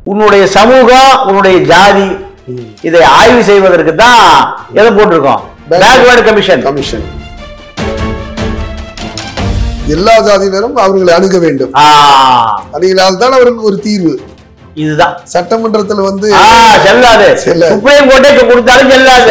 உன்னுடைய சமூகம் உன்னுடைய ஜாதி ம். இதை ஆய்வு செய்வதற்கு தான் எதை போட்டிருக்கோம் பேக்வேர்டு கமிஷன் கமிஷன் எல்லா ஜாதியினரும் அவர்களை அணுக வேண்டும் ஆ, அணுகினால் தான் அவருக்கு ஒரு தீர்வு இதுதான் சட்டமன்றத்துல வந்து ஆ, செல்லாது செல்லாது. சுப்ரீம் கோர்ட்டே கொடுத்தாலும் செல்லாது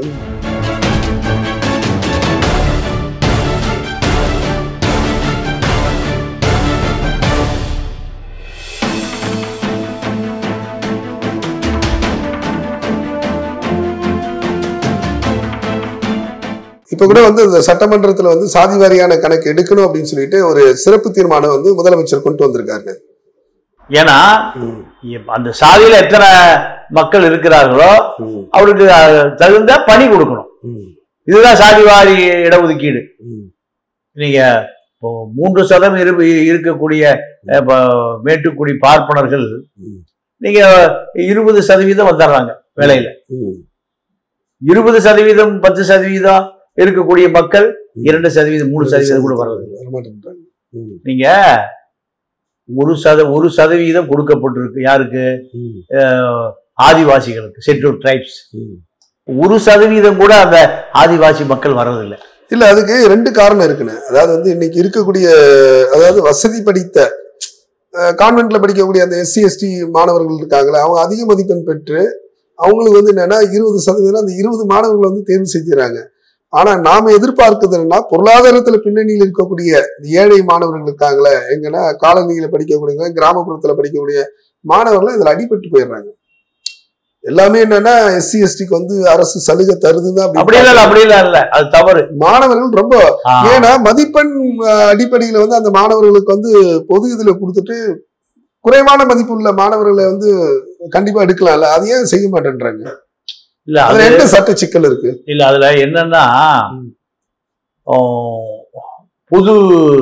இப்ப கூட வந்து இந்த சட்டமன்றத்துல வந்து சாதி வாரியான கணக்கு எடுக்கணும் அப்படின்னு சொல்லிட்டு ஒரு சிறப்பு தீர்மானம் வந்து முதலமைச்சர் கொண்டு வந்திருக்காரு ஏன்னா இப்ப அந்த சாதியில எத்தனை மக்கள் இருக்கிறார்களோ ம். அவருக்கு அஹ், தகுந்த பணி கொடுக்கணும் ம். இதுதான் சாதிவாரி இடஒதுக்கீடு ம். நீங்க இப்போ மூன்று சதம் இரு இருக்கக்கூடிய அஹ், இப்போ மேட்டுக்குடி பார்ப்பனர்கள் ம். நீங்க இருபது சதவீதம் வந்துடுறாங்க வேலையில ம். இருபது சதவீதம் பத்து சதவீதம் இருக்கக்கூடிய மக்கள் இரண்டு சதவீதம் மூணு சதவீதம் கூட வர்றது வரமாட்டேன்றாங்க. ம். நீங்க ஒரு சத ஒரு சதவீதம் கொடுக்கப்பட்டிருக்கு யாருக்கு ம். அஹ், ஆதிவாசிகளுக்கு ஷெட்யூல் ட்ரைப்ஸ் ம். ஒரு சதவீதம் கூட அந்த ஆதிவாசி மக்கள் வர்றதில்லை இல்ல அதுக்கு ரெண்டு காரணம் இருக்குண்ணே அதாவது வந்து இன்னைக்கு இருக்கக்கூடிய அதாவது வசதி படித்த கான்வென்ட்ல படிக்கக்கூடிய அந்த எஸ்சி எஸ்டி மாணவர்கள் இருக்காங்களே அவங்க அதிக மதிப்பெண் பெற்று அவங்களுக்கு வந்து என்னன்னா இருபது சதவீதம் அந்த இருபது மாணவர்கள் வந்து தேர்வு செஞ்சுறாங்க ஆனா நாம எதிர்பார்க்கிறது என்னன்னா பொருளாதாரத்துல பின்னணியில் இருக்கக்கூடிய இந்த ஏழை மாணவர்கள் இருக்காங்களே எங்கன்னா காலனியில படிக்கக்கூடிய கிராமப்புறத்துல படிக்கக்கூடிய மாணவர்கள் இதுல அடிபட்டு போயிடுறாங்க எல்லாமே என்னன்னா எஸ்சி எஸ்டிக்கு வந்து அரசு சலுகை தருதுதான் அப்படி இல்ல அப்படி இல்ல இல்ல அது தவறு மாணவர்கள் ரொம்ப ஆ. ஏன்னா மதிப்பெண் அஹ், அடிப்படையில வந்து அந்த மாணவர்களுக்கு வந்து பொது இதுல கொடுத்துட்டு குறைவான மதிப்புள்ள மாணவர்களை வந்து கண்டிப்பா எடுக்கலாம்ல அது ஏன் செய்ய மாட்டேன்றாங்க இல்ல அது அதுல என்ன சட்ட சிக்கல் இருக்கு இல்ல அதுல என்னன்னா ம். ஓ, பொது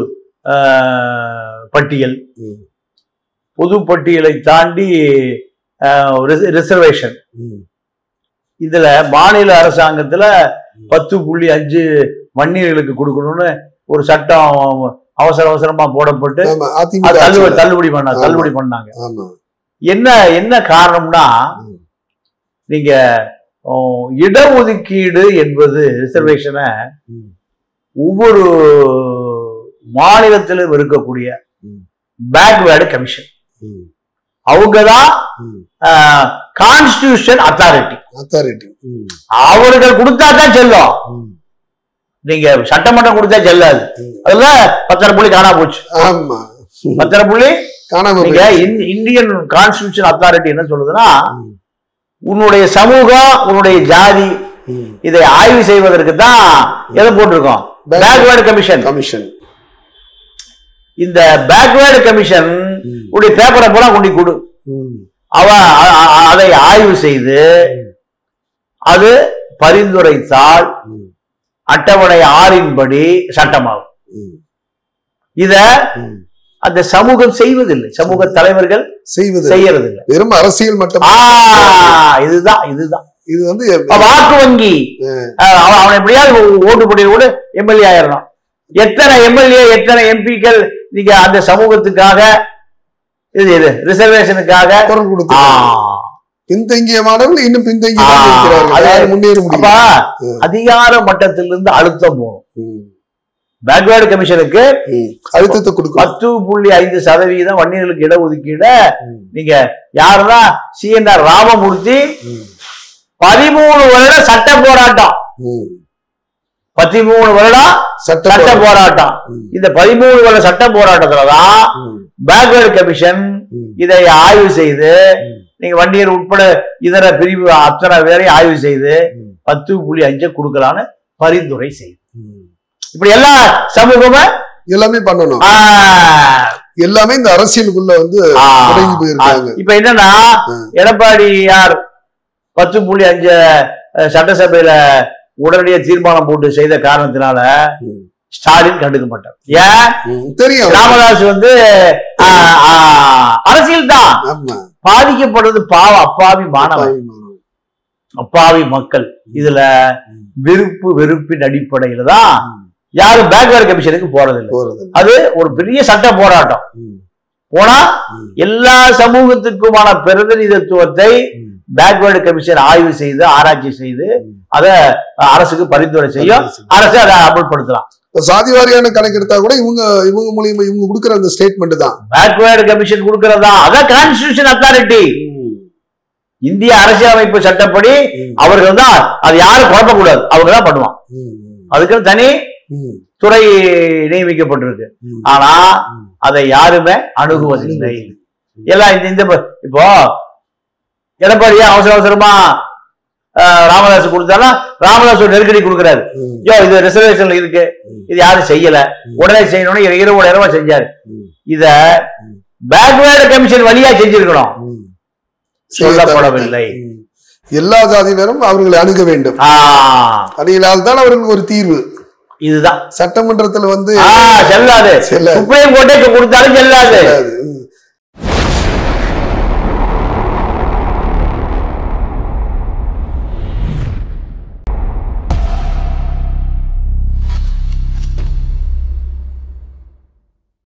ஆஹ், பட்டியல் ம். பொது பட்டியலை தாண்டி ரிசர்வேஷன் இதுல மாநில அரசாங்கத்துல பத்து புள்ளி அஞ்சு வன்னியர்களுக்கு கொடுக்கணும்னு ஒரு சட்டம் அவசர அவசரமா போடப்பட்டு ஆமா அது அதிமுக தள்ளுபடி ஆட்சியில. தள்ளுபடி பண்ண ஆமா. தள்ளுபடி பண்ணாங்க ஆமா என்ன என்ன காரணம்னா ம். நீங்க ஓ, இடஒதுக்கீடு என்பது ரிசர்வேஷனை ம். ஒவ்வொரு மாநிலத்திலும் இருக்கக்கூடிய ம். பேக்வேர்டு கமிஷன் ம். அவங்கதான் ம். கான்ஸ்டியூஷன் அத்தாரிட்டி அத்தாரிட்டி ம். அவர்கள் கொடுத்தா தான் செல்லும் ம். நீங்க சட்டமன்றம் கொடுத்தா செல்லாது ம். அதுல பத்தரை புள்ளி காணா போச்சு ஆமா பத்தரை புள்ளி காணாம நீங்க போயிடுச்சு. இந்- இந்தியன் கான்ஸ்டியூஷன் அத்தாரிட்டி என்ன சொல்லுதுன்னா ம். உன்னுடைய சமூகம் உன்னுடைய ஜாதி ம். இதை ஆய்வு செய்வதற்கு தான் எதை போட்டிருக்கோம் Back- பேக்வேர்டு கமிஷன் கமிஷன் இந்த பேக்வேர்டு கமிஷன் ம். உடைய பேப்பரை பூரா கொண்டு கொடு ம். அவன் அ- அ- அதை ஆய்வு செய்து அது பரிந்துரைத்தால் ம். அட்டவணை ஆறின்படி சட்டமாகும் ம். இத ம். அந்த சமூகம் செய்வதில்லை சமூக தலைவர்கள் செய்வது செய்யறதில்லை வெறும் அரசியல் மட்டும் ஆ இதுதான் இதுதான் இது வந்து இப்ப வாக்கு வங்கி அஹ் அவன் அவன் எப்படியாவது ஓட்டு போட்டி கூட எம்எல்ஏ ஆயிடலாம் எத்தனை எம்எல்ஏ எத்தனை எம்பிக்கள் நீங்க அந்த சமூகத்துக்காக இது இது ரிசர்வேஷனுக்காக குரல் ஆ, கொடுத்து பின்தங்கிய மாணவர்கள் இன்னும் பின்தங்கி ஆ, இருக்கிறார்கள் அது- யாரும் முன்னேற அப்ப முடியும் அதிகார மட்டத்திலிருந்து அழுத்தம் போகும் ம். பேக்வேர்டு கமிஷனுக்கு ம். அழுத்தத்தை கொடுக்கும் பத்து புள்ளி ஐந்து சதவீதம் வன்னியர்களுக்கு இடஒதுக்கீட ம். நீங்க யாருன்னா சிஎன்ஆர் ராமமூர்த்தி ம். பதிமூணு வருட சட்ட போராட்டம் ம். பதிமூணு வருடம் சட்ட சட்ட போராட்டம். போராட்டம் ம். இந்த பதிமூணு வருட சட்ட போராட்டத்துலதான் ம். பேக்வேர்டு கமிஷன் ம். இதை ஆய்வு செய்து ம். நீங்க வண்டியர் உட்பட இதர பிரிவு அத்தனை பேரையும் ஆய்வு செய்து ம். பத்து புள்ளி அஞ்சு கொடுக்கலான்னு பரிந்துரை செய்து ம். இப்படி எல்லா சமூகமும் எல்லாமே பண்ணணும் ஆ, எல்லாமே இந்த அரசியலுக்குள்ள வந்து ஆ, முடங்கி போயிருக்காங்க இப்ப என்னன்னா ம். எடப்பாடியார் பத்து புள்ளி அஞ்சு அஹ், சட்டசபையில உடனடியா தீர்மானம் போட்டு செய்த காரணத்தினால ம். ஸ்டாலின் கண்டுக்க மாட்டார் ஏன் ம். தெரியும் ராமதாஸ் வந்து அரசியல் தான் ஆமா பாதிக்கப்படுறது பாவ அப்பாவி மாணவன் அப்பாவி மக்கள் இதுல ம். விருப்பு வெறுப்பின் அடிப்படையில தான் யாரும் பேக்வேர்டு கமிஷனுக்கு போறதில்லை போறது அது ஒரு பெரிய சட்ட போராட்டம் ம். போனா ம். எல்லா சமூகத்துக்குமான பிரதிநிதித்துவத்தை ம். பேக்வேர்டு கமிஷன் ஆய்வு செய்து ஆராய்ச்சி செய்து ம். அத அரசுக்கு பரிந்துரை செய்யும் அரசு அதை அமல்படுத்தலாம் இப்ப சாதி வாரியான கணக்கு எடுத்தா கூட இவங்க இவங்க மூலியமா இவங்க கொடுக்குற அந்த ஸ்டேட்மெண்ட் தான் பேக்வேர்டு கமிஷன் கொடுக்கறதா அதான் கான்ஸ்டிடியூஷன் அத்தாரிட்டி இந்திய அரசியலமைப்பு சட்டப்படி ம். அவர்கள் தான் அது யாரும் குழப்பக்கூடாது அவங்க தான் பண்ணுவான் ம். அதுக்குன்னு தனி ம். துறை நியமிக்கப்பட்டிருக்கு ம். ஆனா ம். அதை யாருமே அணுகுவதில்லை எல்லாம் இந்த இந்த ப- இப்போ எடப்பாடியா அவசர அவசரமா அஹ், ராமதாஸ் கொடுத்தாலும் ராமதாஸ் ஒரு நெருக்கடி கொடுக்குறாரு ம். ஐயோ இது ரிசர்வேஷன்ல இருக்கு ம். இது யாரும் செய்யல உடனே செய்யணும்னு இரு- இரவு இரவா செஞ்சாரு ம். இத பேக்வேர்டு கமிஷன் வழியா செஞ்சிருக்கணும் ம். சொல்லப்படவில்லை ம். எல்லா ஜாதியினரும் அவர்களை அணுக வேண்டும் ஆ, அணுகினால் தான் அவர்களுக்கு ஒரு தீர்வு இதுதான் சட்டமன்றத்துல வந்து ஆ, செல்லாது செல்லாது. சுப்ரீம் கோர்ட்டே கொடுத்தாலும் செல்லாது செல்லாது. ம்.